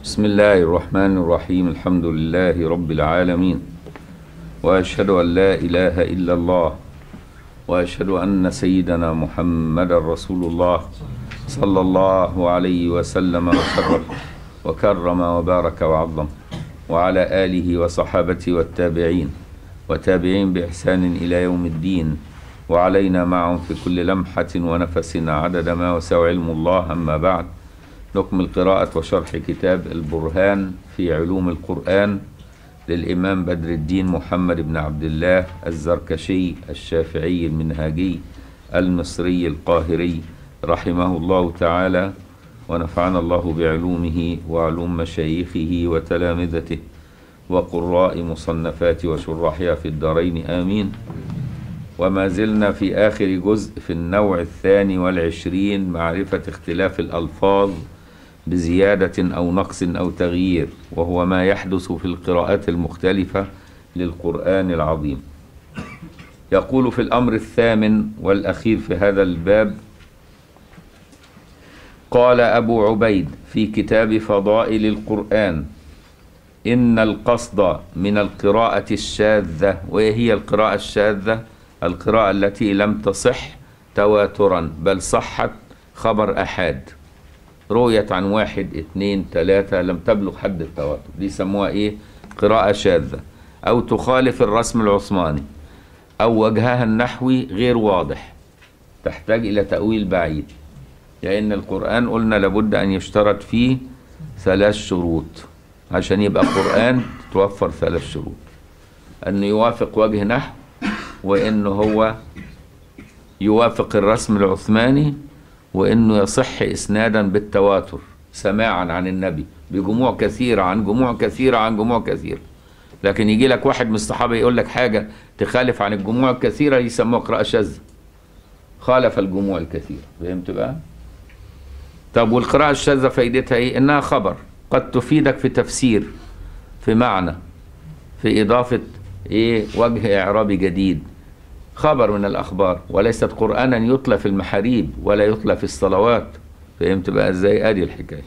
بسم الله الرحمن الرحيم الحمد لله رب العالمين واشهد ان لا اله الا الله واشهد ان سيدنا محمد رسول الله صلى الله عليه وسلم وشرف وكرم وبارك وعظم وعلى اله وصحابته والتابعين وتابعين باحسان الى يوم الدين وعلينا معهم في كل لمحه ونفس عدد ما وسع علم الله اما بعد نكمل قراءة وشرح كتاب البرهان في علوم القرآن للإمام بدر الدين محمد بن عبد الله الزركشي الشافعي المنهاجي المصري القاهري رحمه الله تعالى ونفعنا الله بعلومه وعلوم مشايخه وتلامذته وقراء مصنفات وشراحها في الدارين آمين وما زلنا في آخر جزء في النوع الثاني والعشرين معرفة اختلاف الألفاظ بزيادة أو نقص أو تغيير وهو ما يحدث في القراءات المختلفة للقرآن العظيم يقول في الأمر الثامن والأخير في هذا الباب قال أبو عبيد في كتاب فضائل القرآن إن القصد من القراءة الشاذة وهي القراءة الشاذة القراءة التي لم تصح تواترا بل صحت خبر أحاد رؤيت عن واحد اثنين ثلاثة لم تبلغ حد التواتر دي يسموها ايه قراءة شاذة او تخالف الرسم العثماني او وجهها النحوي غير واضح تحتاج الى تأويل بعيد لان القرآن قلنا لابد ان يشترط فيه ثلاث شروط عشان يبقى قرآن توفر ثلاث شروط انه يوافق وجه نحو وانه هو يوافق الرسم العثماني وانه يصح اسنادا بالتواتر سماعا عن النبي بجموع كثيره عن جموع كثيره عن جموع كثيره لكن يجي لك واحد من الصحابه يقول لك حاجه تخالف عن الجموع الكثيره يسموها قراءه شاذه خالف الجموع الكثيره فهمت بقى طب والقراءه الشاذه فايدتها ايه انها خبر قد تفيدك في تفسير في معنى في اضافه ايه وجه اعرابي جديد خبر من الأخبار وليست قرآنا يتلى في المحاريب ولا يتلى في الصلوات فهمت بقى ازاي ادي الحكاية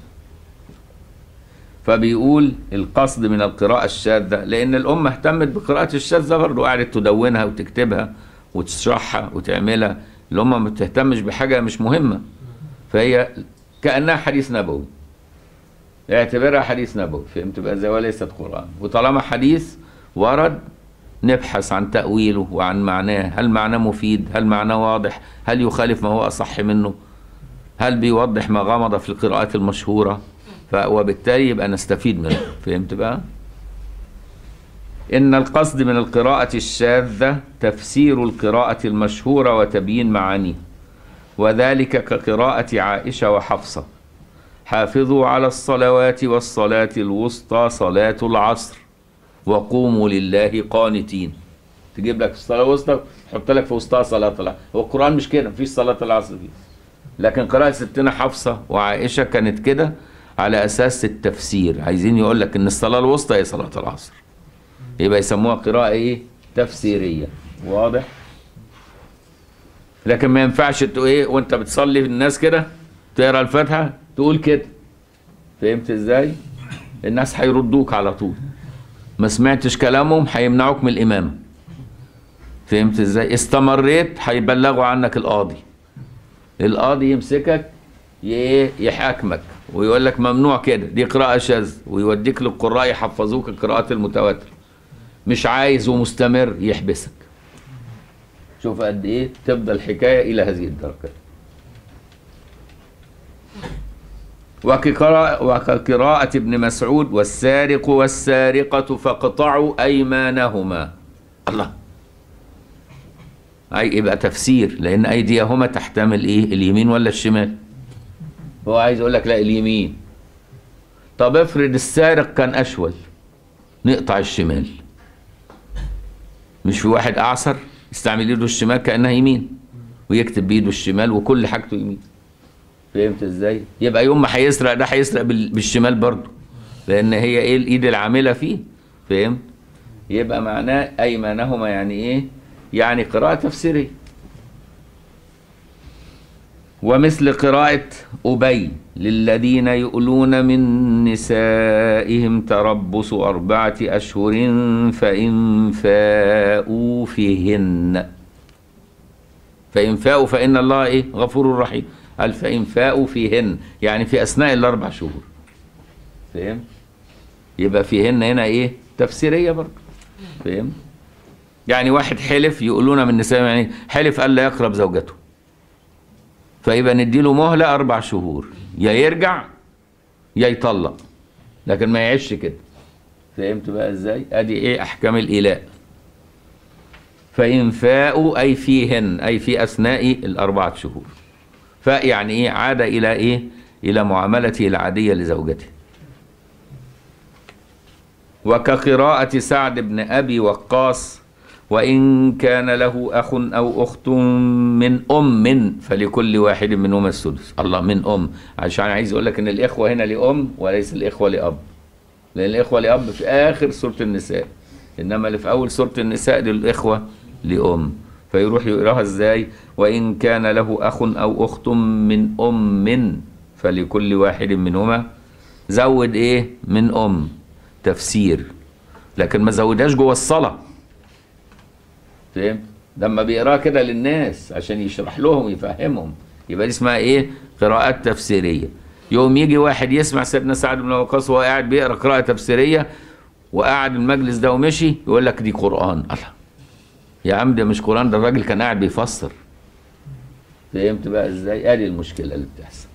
فبيقول القصد من القراءة الشاذة لأن الأمة اهتمت بقراءة الشاذة برضه قعدت تدونها وتكتبها وتشرحها وتعملها الأمة ما بتهتمش بحاجة مش مهمة فهي كأنها حديث نبوي اعتبرها حديث نبوي فهمت بقى ازاي وليست قرآن وطالما حديث ورد نبحث عن تأويله وعن معناه هل معناه مفيد هل معناه واضح هل يخالف ما هو أصح منه هل بيوضح ما غمض في القراءات المشهورة وبالتالي يبقى نستفيد منه فهمت بقى إن القصد من القراءة الشاذة تفسير القراءة المشهورة وتبيين معانيه وذلك كقراءة عائشة وحفصة حافظوا على الصلوات والصلاة الوسطى صلاة العصر وقوموا لله قانتين تجيب لك الصلاه الوسطى تحط لك في وسطها صلاه العصر هو القران مش كده مفيش صلاه العصر فيه لكن قراءه ستنا حفصه وعائشه كانت كده على اساس التفسير عايزين يقول لك ان الصلاه الوسطى هي صلاه العصر يبقى يسموها قراءه ايه تفسيريه واضح لكن ما ينفعش تقول ايه وانت بتصلي الناس كده تقرا الفاتحه تقول كده فهمت ازاي الناس هيردوك على طول ما سمعتش كلامهم هيمنعوك من الإمامة فهمت ازاي استمريت هيبلغوا عنك القاضي القاضي يمسكك يحاكمك ويقول لك ممنوع كده دي قراءة شاذ ويوديك للقراء يحفظوك القراءات المتواترة مش عايز ومستمر يحبسك شوف قد ايه تبدا الحكايه الى هذه الدرجه وكقراءة, وكقراءة ابن مسعود والسارق والسارقة فاقطعوا أيمانهما الله أي يبقى تفسير لأن أيديهما تحتمل إيه اليمين ولا الشمال هو عايز يقول لك لا اليمين طب افرض السارق كان أشول نقطع الشمال مش في واحد أعصر يستعمل ايده الشمال كأنها يمين ويكتب بإيده الشمال وكل حاجته يمين فهمت ازاي؟ يبقى يوم ما هيسرق ده هيسرق بالشمال برضه لان هي ايه الايد العامله فيه فهمت؟ يبقى معناه ايمانهما يعني ايه؟ يعني قراءه تفسيريه ومثل قراءة أبي للذين يؤلون من نسائهم تربص أربعة أشهر فإن فاءوا فيهن فإن فاءوا فإن الله إيه غفور رحيم قال فإن فاءوا فيهن يعني في أثناء الأربع شهور فهم يبقى فيهن هنا إيه تفسيرية برضه فهم يعني واحد حلف يقولون من نسائهم يعني حلف ألا يقرب زوجته فيبقى نديله مهلة أربع شهور يا يرجع يا يطلق لكن ما يعيش كده فهمت بقى ازاي؟ ادي ايه احكام الايلاء فإن فاءوا أي فيهن أي في أثناء الأربعة شهور فاء يعني إيه عاد إلى إيه إلى معاملته العادية لزوجته وكقراءة سعد بن أبي وقاص وإن كان له أخ أو أخت من أم فلكل واحد منهما السدس الله من أم عشان عايز يقول لك إن الإخوة هنا لأم وليس الإخوة لأب لأن الإخوة لأب في آخر سورة النساء إنما اللي في أول سورة النساء دي الإخوة لأم فيروح يقراها إزاي وإن كان له أخ أو أخت من أم فلكل واحد منهما زود إيه من أم تفسير لكن ما زودهاش جوه الصلاه فهمت لما بيقراها كده للناس عشان يشرح لهم ويفهمهم يبقى دي اسمها ايه قراءات تفسيريه يوم يجي واحد يسمع سيدنا سعد بن وقاص وهو قاعد بيقرا قراءه تفسيريه وقعد المجلس ده ومشي يقول لك دي قران الله يا عم ده مش قران ده الراجل كان قاعد بيفسر فهمت بقى ازاي ادي المشكله اللي بتحصل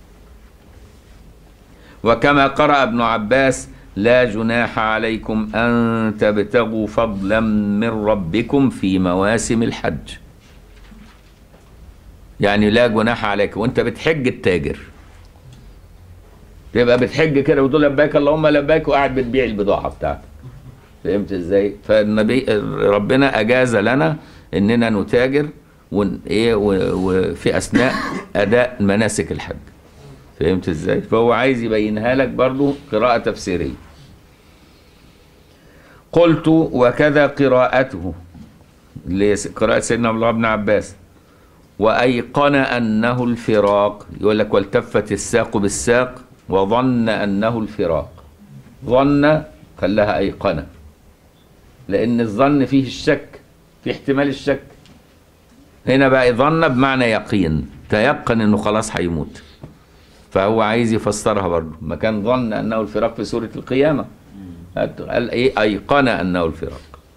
وكما قرأ ابن عباس لا جناح عليكم أن تبتغوا فضلا من ربكم في مواسم الحج يعني لا جناح عليك وانت بتحج التاجر تبقى بتحج كده وتقول لبيك اللهم لبيك وقاعد بتبيع البضاعة بتاعتك فهمت ازاي فالنبي ربنا اجاز لنا اننا نتاجر ون ايه وفي اثناء اداء مناسك الحج فهمت ازاي فهو عايز يبينها لك برضو قراءة تفسيرية قلت وكذا قراءته قراءة سيدنا عبد الله بن عباس وأيقن أنه الفراق يقول لك والتفت الساق بالساق وظن أنه الفراق ظن خلاها أيقنة لأن الظن فيه الشك في احتمال الشك هنا بقى ظن بمعنى يقين تيقن انه خلاص هيموت فهو عايز يفسرها برضه ما كان ظن انه الفراق في سوره القيامه قال ايه ايقن انه الفراق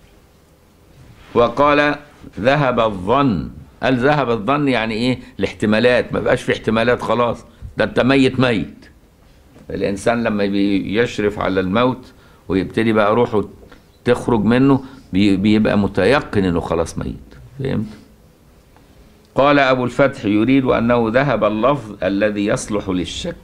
وقال ذهب الظن قال ذهب الظن يعني ايه الاحتمالات ما بقاش في احتمالات خلاص ده انت ميت ميت الانسان لما يشرف على الموت ويبتدي بقى روحه تخرج منه بيبقى متيقن انه خلاص ميت فهمت قال ابو الفتح يريد انه ذهب اللفظ الذي يصلح للشك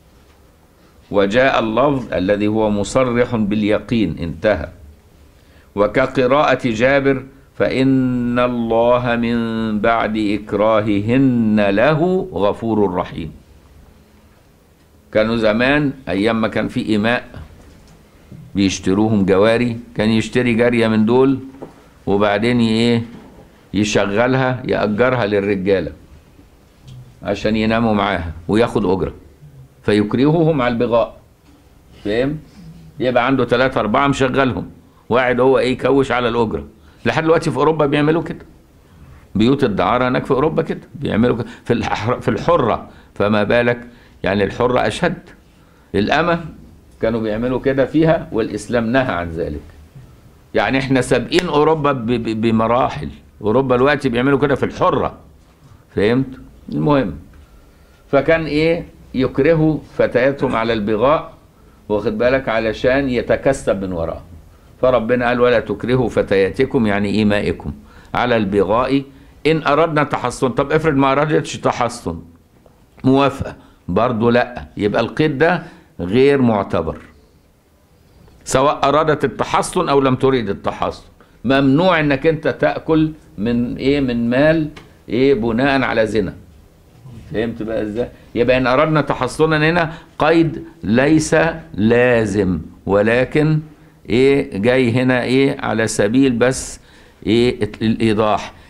وجاء اللفظ الذي هو مصرح باليقين انتهى وكقراءة جابر فإن الله من بعد إكراههن له غفور رحيم كانوا زمان أيام ما كان في إماء بيشتروهم جواري كان يشتري جارية من دول وبعدين إيه يشغلها يأجرها للرجالة عشان يناموا معاها وياخد أجرة فيكرههم على البغاء فاهم يبقى عنده ثلاثة أربعة مشغلهم واحد هو إيه يكوش على الأجرة لحد دلوقتي في أوروبا بيعملوا كده بيوت الدعارة هناك في أوروبا كده بيعملوا كده في الحر في الحرة فما بالك يعني الحرة أشد الأمة كانوا بيعملوا كده فيها والإسلام نهى عن ذلك يعني احنا سابقين أوروبا بمراحل أوروبا دلوقتي بيعملوا كده في الحرة فهمت المهم فكان إيه يكرهوا فتياتهم على البغاء واخد بالك علشان يتكسب من وراء فربنا قال ولا تكرهوا فتياتكم يعني إيمائكم على البغاء إن أردنا تحصن طب افرض ما أردتش تحصن موافقة برضه لا يبقى القيد ده غير معتبر سواء أرادت التحصن أو لم تريد التحصن ممنوع انك انت تاكل من ايه من مال ايه بناء على زنا فهمت بقى ازاي يبقى ان اردنا تحصنا هنا قيد ليس لازم ولكن ايه جاي هنا ايه على سبيل بس ايه الايضاح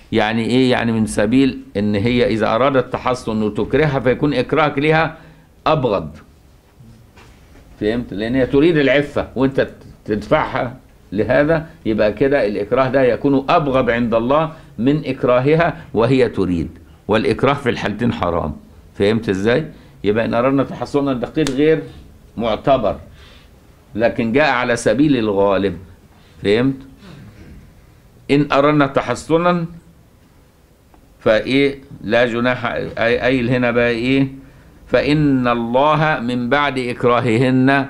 يعني ايه يعني من سبيل ان هي اذا ارادت تحصن وتكرهها فيكون اكراهك ليها ابغض فهمت لان هي تريد العفه وانت تدفعها لهذا يبقى كده الاكراه ده يكون ابغض عند الله من اكراهها وهي تريد والاكراه في الحالتين حرام فهمت ازاي يبقى ان اردنا تحصنا الدقيق غير معتبر لكن جاء على سبيل الغالب فهمت ان اردنا تحصنا فايه لا جناح اي أي هنا بقى ايه فان الله من بعد اكراههن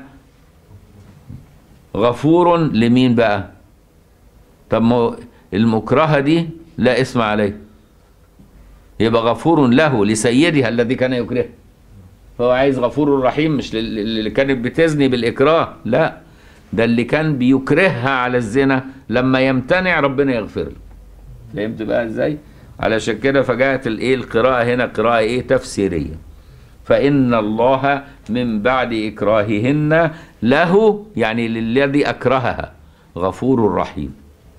غفور لمين بقى طب ما المكرهه دي لا اسم عليه يبقى غفور له لسيدها الذي كان يكرهها فهو عايز غفور رحيم مش لل- اللي كانت بتزني بالإكراه لا ده اللي كان بيكرهها على الزنا لما يمتنع ربنا يغفر له فهمت بقى ازاي علشان كده فجاءت الايه القراءة هنا قراءة ايه تفسيرية فإن الله من بعد إكراههن له يعني للذي أكرهها غفور رحيم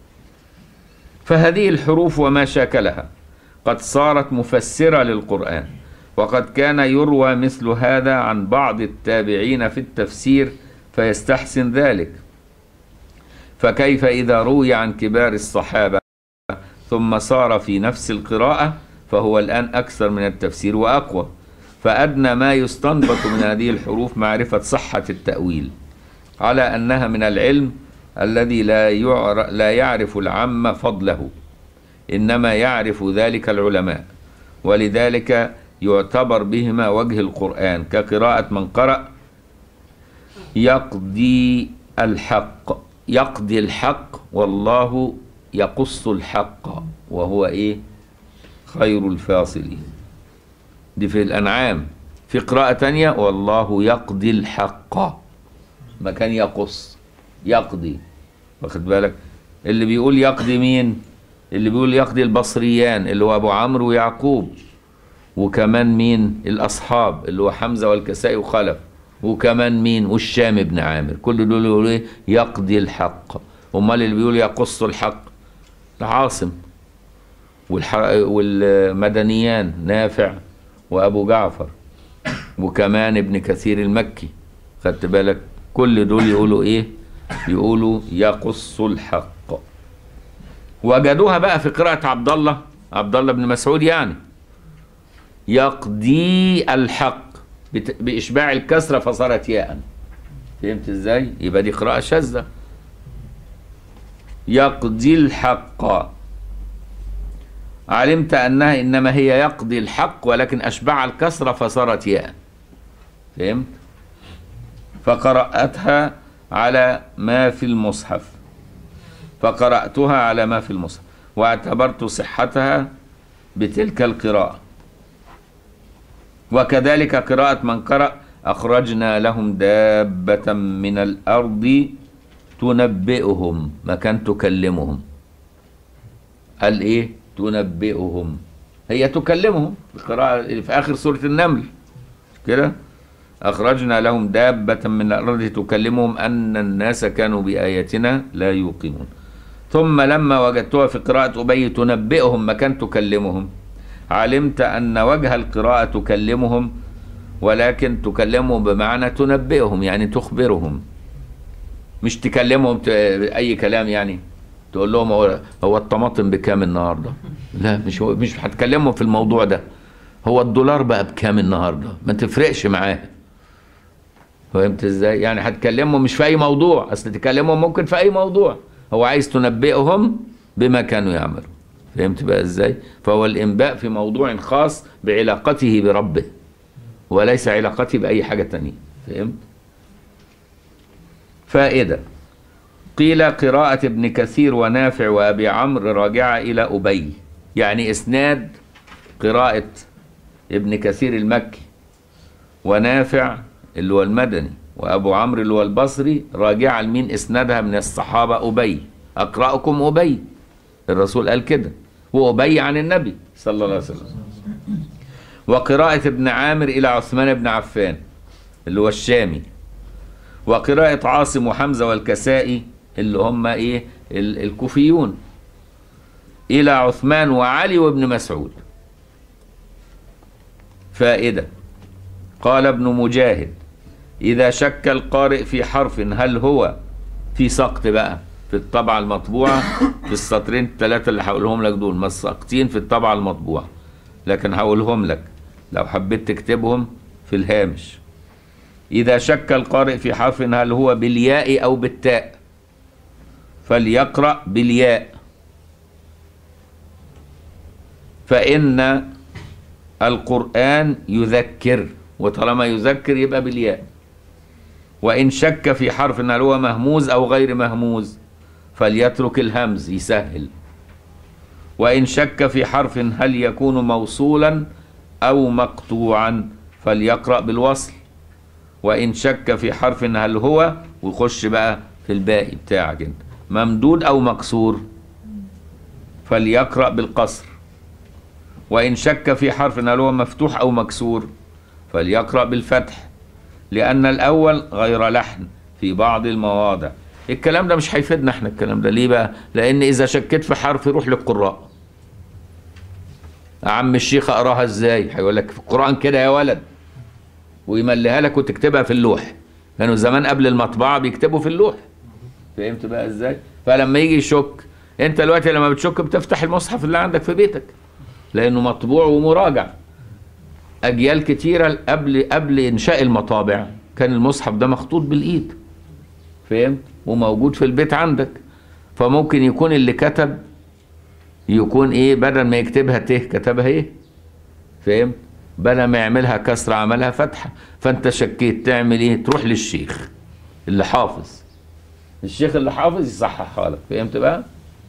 فهذه الحروف وما شاكلها قد صارت مفسرة للقرآن وقد كان يروى مثل هذا عن بعض التابعين في التفسير فيستحسن ذلك فكيف إذا روي عن كبار الصحابة ثم صار في نفس القراءة فهو الآن أكثر من التفسير وأقوى فأدنى ما يستنبط من هذه الحروف معرفة صحة التأويل على أنها من العلم الذي لا يعر- لا يعرف العام فضله إنما يعرف ذلك العلماء ولذلك يعتبر بهما وجه القرآن كقراءة من قرأ يقضي الحق يقضي الحق والله يقص الحق وهو إيه خير الفاصلين دي في الأنعام في قراءة تانية والله يقضي الحق مكان يقص يقضي واخد بالك اللي بيقول يقضي مين اللي بيقول يقضي البصريان اللي هو ابو عمرو ويعقوب وكمان مين الاصحاب اللي هو حمزه والكسائي وخلف وكمان مين والشام بن عامر كل دول يقولوا ايه يقضي الحق امال اللي بيقول يقص الحق عاصم والح... والمدنيان نافع وابو جعفر وكمان ابن كثير المكي خدت بالك كل دول يقولوا ايه يقولوا يقص الحق وجدوها بقى في قراءة عبد الله عبد الله بن مسعود يعني يقضي الحق بت- بإشباع الكسرة فصارت ياء فهمت ازاي؟ يبقى دي قراءة شاذة يقضي الحق علمت أنها إنما هي يقضي الحق ولكن أشبع الكسرة فصارت ياء فهمت؟ فقرأتها على ما في المصحف فقرأتها على ما في المصحف واعتبرت صحتها بتلك القراءة وكذلك قراءة من قرأ أخرجنا لهم دابة من الأرض تنبئهم ما كان تكلمهم قال إيه تنبئهم هي تكلمهم القراءة في آخر سورة النمل كده أخرجنا لهم دابة من الأرض تكلمهم أن الناس كانوا بآياتنا لا يوقنون ثم لما وجدتها في قراءة أبي تنبئهم مكان تكلمهم علمت أن وجه القراءة تكلمهم ولكن تكلمهم بمعنى تنبئهم يعني تخبرهم مش تكلمهم ت... أي كلام يعني تقول لهم هو, هو الطماطم بكام النهارده لا مش هو مش هتكلمهم في الموضوع ده هو الدولار بقى بكام النهارده ما تفرقش معاه فهمت ازاي يعني هتكلمهم مش في اي موضوع اصل تكلمهم ممكن في اي موضوع هو عايز تنبئهم بما كانوا يعملون فهمت بقى ازاي فهو الانباء في موضوع خاص بعلاقته بربه وليس علاقته باي حاجه تانية فهمت فائده قيل قراءة ابن كثير ونافع وأبي عمرو راجعة إلى أبي يعني إسناد قراءة ابن كثير المكي ونافع اللي هو المدني وأبو عمرو اللي هو البصري راجعة لمين إسنادها من الصحابة أبي أقرأكم أبي الرسول قال كده وأبي عن النبي صلى الله عليه وسلم وقراءة ابن عامر إلى عثمان بن عفان اللي هو الشامي وقراءة عاصم وحمزة والكسائي اللي هم ايه ال- الكوفيون إلى عثمان وعلي وابن مسعود فائدة قال ابن مجاهد إذا شك القارئ في حرف هل هو في سقط بقى في الطبعة المطبوعة في السطرين الثلاثة اللي هقولهم لك دول مسقطين في الطبعة المطبوعة لكن هقولهم لك لو حبيت تكتبهم في الهامش إذا شك القارئ في حرف هل هو بالياء أو بالتاء فليقرأ بالياء فإن القرآن يذكر وطالما يذكر يبقى بالياء وإن شك في حرف هل هو مهموز أو غير مهموز فليترك الهمز يسهل وإن شك في حرف هل يكون موصولا أو مقطوعا فليقرأ بالوصل وإن شك في حرف هل هو ويخش بقى في الباقي بتاعك انت ممدود أو مكسور فليقرأ بالقصر وإن شك في حرف هل هو مفتوح أو مكسور فليقرأ بالفتح لأن الأول غير لحن في بعض المواضع الكلام ده مش هيفيدنا احنا الكلام ده ليه بقى لأن إذا شكيت في حرف روح للقراء عم الشيخ أقراها إزاي هيقول لك في القرآن كده يا ولد ويمليها لك وتكتبها في اللوح كانوا زمان قبل المطبعة بيكتبوا في اللوح فهمت بقى إزاي فلما يجي يشك انت دلوقتي لما بتشك بتفتح المصحف اللي عندك في بيتك لانه مطبوع ومراجع اجيال كتيره قبل قبل انشاء المطابع كان المصحف ده مخطوط بالايد فهمت وموجود في البيت عندك فممكن يكون اللي كتب يكون ايه بدل ما يكتبها ت كتبها ايه فهمت بدل ما يعملها كسر عملها فتحه فانت شكيت تعمل ايه تروح للشيخ اللي حافظ الشيخ اللي حافظ يصححها لك فهمت بقى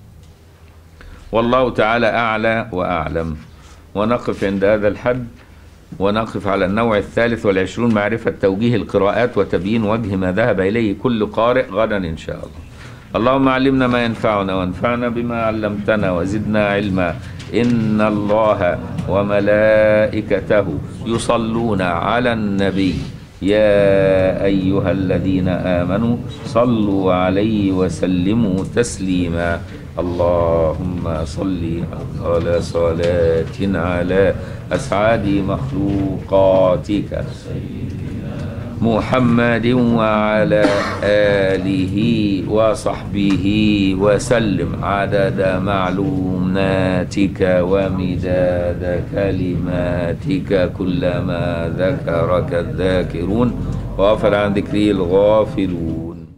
والله تعالى اعلى واعلم ونقف عند هذا الحد ونقف على النوع الثالث والعشرون معرفة توجيه القراءات وتبيين وجه ما ذهب إليه كل قارئ غدا إن شاء الله اللهم علمنا ما ينفعنا وانفعنا بما علمتنا وزدنا علما إن الله وملائكته يصلون على النبي يا أيها الذين آمنوا صلوا عليه وسلموا تسليما اللهم صل على صلاة على أسعد مخلوقاتك محمد وعلى آله وصحبه وسلم عدد معلوماتك ومداد كلماتك كلما ذكرك الذاكرون وغفر عن ذكره الغافلون